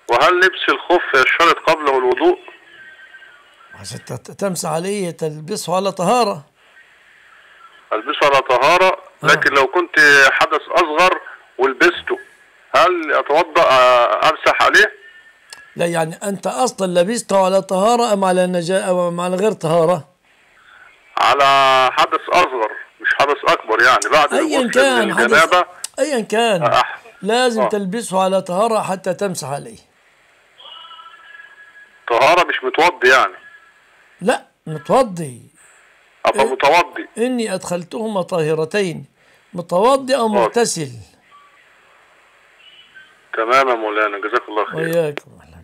وهل لبس الخف يشترط قبله الوضوء عشان تت- تمسح عليه تلبسه على طهارة البسه على طهارة لكن لو كنت حدث اصغر ولبسته هل اتوضا آه، امسح عليه لا يعني أنت أصلا لبسته على طهارة أم على نجاة أم على غير طهارة على حدث اصغر مش حدث اكبر يعني بعد أيا الغسل كان من حدث الجنابه أيا كان أح- لازم آه. تلبسه على طهارة حتى تمسح عليه طهاره مش متوضي يعني لا متوضي ابقى إيه؟ متوضي إني أدخلتهما طاهرتين متوضي أو مغتسل تمام يا مولانا جزاك الله خير وإياكم